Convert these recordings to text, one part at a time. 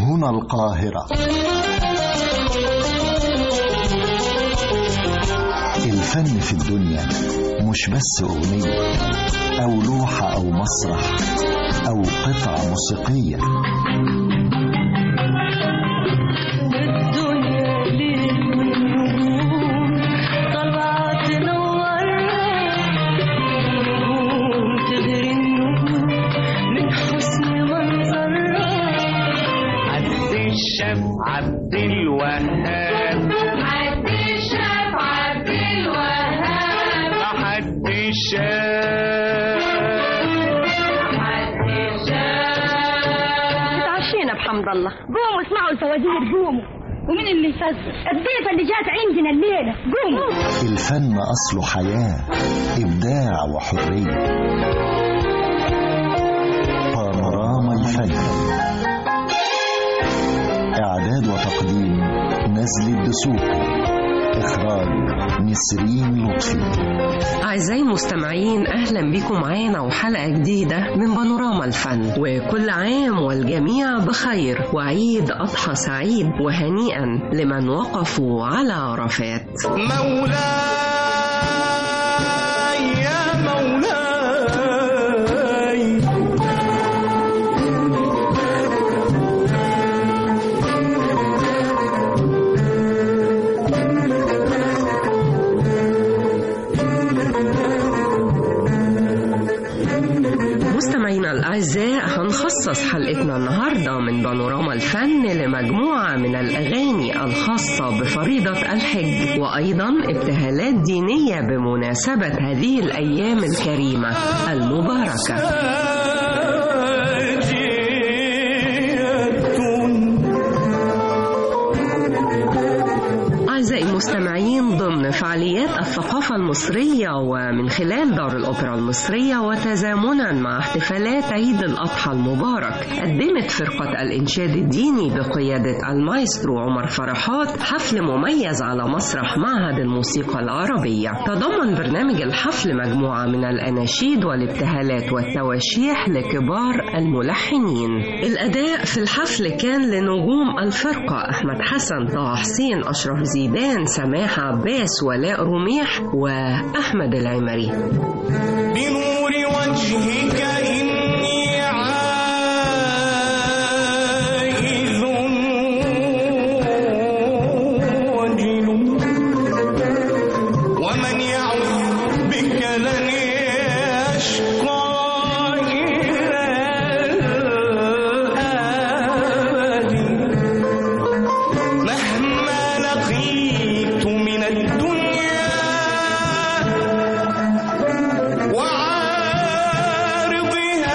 هنا القاهرة الفن في الدنيا مش بس أغنية أو لوحة أو مسرح أو قطعة موسيقية الدنيا ليل والنجوم طالعة تنورنا نجوم تغري النجوم من حسن منظرها عبد الشاف عبد الوهاب عبد الشاف عبد الوهاب عبد الشاف عبد الشاف اتعشينا بحمد الله قوموا اسمعوا الفوازير قوموا ومين اللي يفزر الضيفة اللي جات عندنا الليلة قوموا الفن أصله حياة إبداع وحرية بانوراما الفن إعداد وتقديم نزل الدسوقي إخراج نسرين لطفي أعزائي المستمعين أهلا بكم معانا وحلقة جديدة من بانوراما الفن وكل عام والجميع بخير وعيد أضحى سعيد وهنيئا لمن وقفوا على عرفات مولاي يا مولاي مستمعينا الأعزاء هنخصص حلقتنا النهاردة من بانوراما الفن لمجموعة من الأغاني الخاصة بفريضة الحج وأيضا ابتهالات دينية بمناسبة هذه الأيام الكريمة المباركة أعزائي المستمعين ضمن فعاليات الثقافة المصرية ومن خلال دار الأوبرا المصرية وتزامنا مع احتفالات عيد الأضحى المبارك قدمت فرقة الإنشاد الديني بقيادة المايسترو عمر فرحات حفل مميز على مسرح معهد الموسيقى العربية تضمن برنامج الحفل مجموعة من الأناشيد والابتهالات والتواشيح لكبار الملحنين الأداء في الحفل كان لنجوم الفرقة أحمد حسن طه حسين أشرف زيدان سماح عباس ولاء رميح وأحمد العمري بنور وجهك إني عائذ وجل ومن يعوذ بك لن يشقى إلى الآبد مهما لقيت من الدنيا وعارضها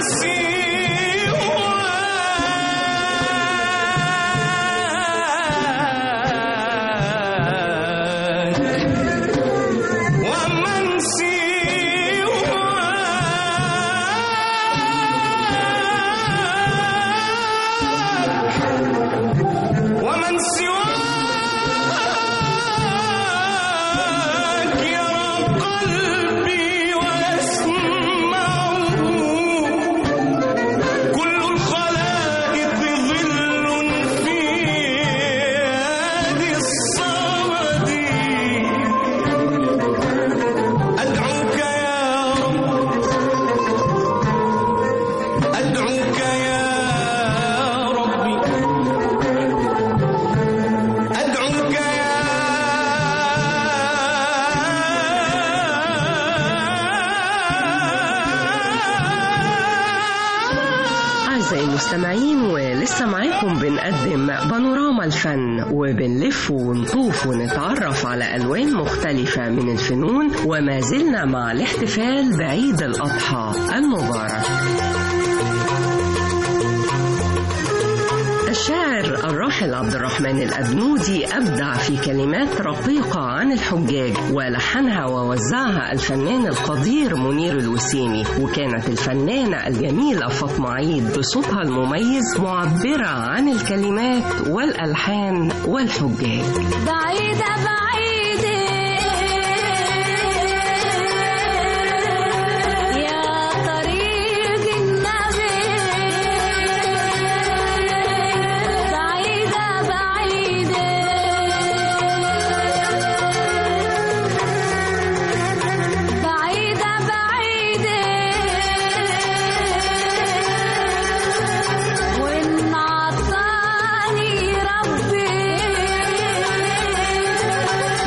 أعزائي المستمعين ولسه معاكم بنقدم بانوراما الفن وبنلف ونطوف ونتعرف على ألوان مختلفة من الفنون وما زلنا مع الاحتفال بعيد الأضحى المبارك الشاعر الراحل عبد الرحمن الأبنودي أبدع في كلمات رقيقة عن الحجاج ولحنها ووزعها الفنان القدير منير الوسيمي وكانت الفنانة الجميلة فاطمة عيد بصوتها المميز معبرة عن الكلمات والألحان والحجاج بعيدة بعيدة يا طريق النبي بعيدة بعيدة بعيدة بعيدة وإن عطاني ربي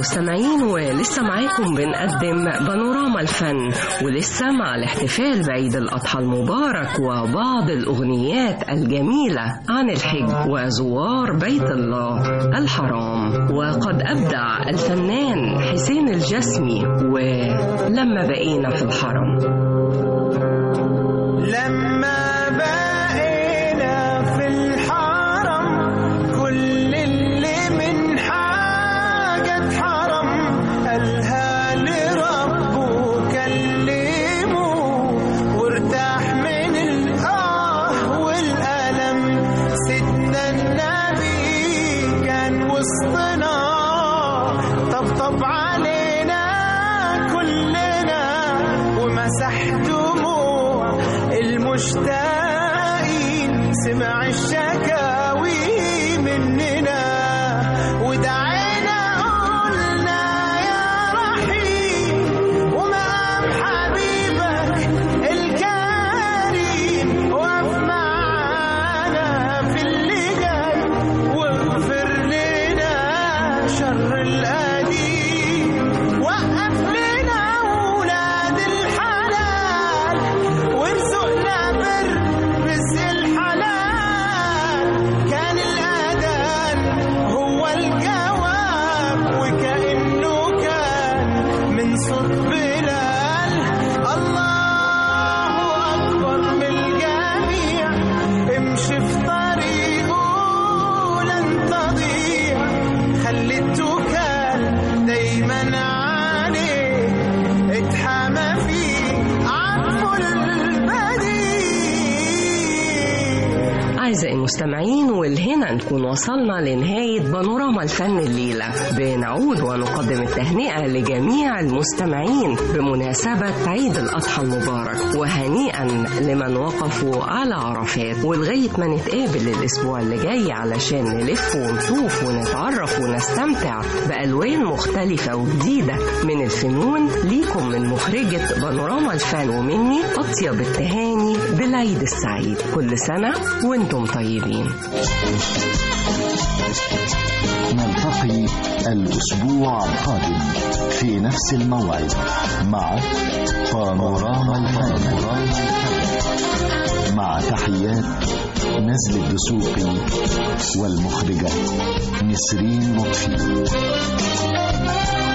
المستمعين ولسه معاكم بنقدم بانوراما الفن ولسه مع الاحتفال بعيد الأضحى المبارك وبعض الأغنيات الجميلة عن الحج وزوار بيت الله الحرام وقد أبدع الفنان حسين الجسمي ولما بقينا في الحرم لما بقينا في الحرم كل اللي من حاجة حرم قالها لربه كلمه وارتاح من الآه والألم سيدنا النبي كان وسطنا طبطب علينا كلنا ومسح دموع المشتاقين سمع الشكاوي مننا ودعينا قلنا يا رحيم ومقام حبيبك الكريم وقف معانا في اللي جاي واغفر لنا شر القديم وقف لنا ولاد الحلال وارزقنا بر رزق الحلال كان الأذان هو الجواب وكأنه كان من صوت بلال الله أكبر من الجميع امشي في طريقه لن تضيع خلي التوكال دايما عليه اتحامى فيه عطف البديع أعزائي المستمعين والهنا نكون وصلنا لنهاية بانوراما الفن الليلة بنعود ونقدم التهنئة لجميع المستمعين بمناسبة عيد الأضحى المبارك وهنيئا لمن وقفوا على عرفات ولغاية ما نتقابل الأسبوع اللي جاي علشان نلف ونشوف ونتعرف ونستمتع بألوان مختلفة وجديدة من الفنون ليكم من مخرجة بانوراما الفن ومني أطيب التهاني بالعيد السعيد كل سنة وانتم طيبين نلتقي الأسبوع القادم في نفس الموعد مع بانوراما الفن مع تحيات نزل الدسوقي والمخرجة نسرين لطفي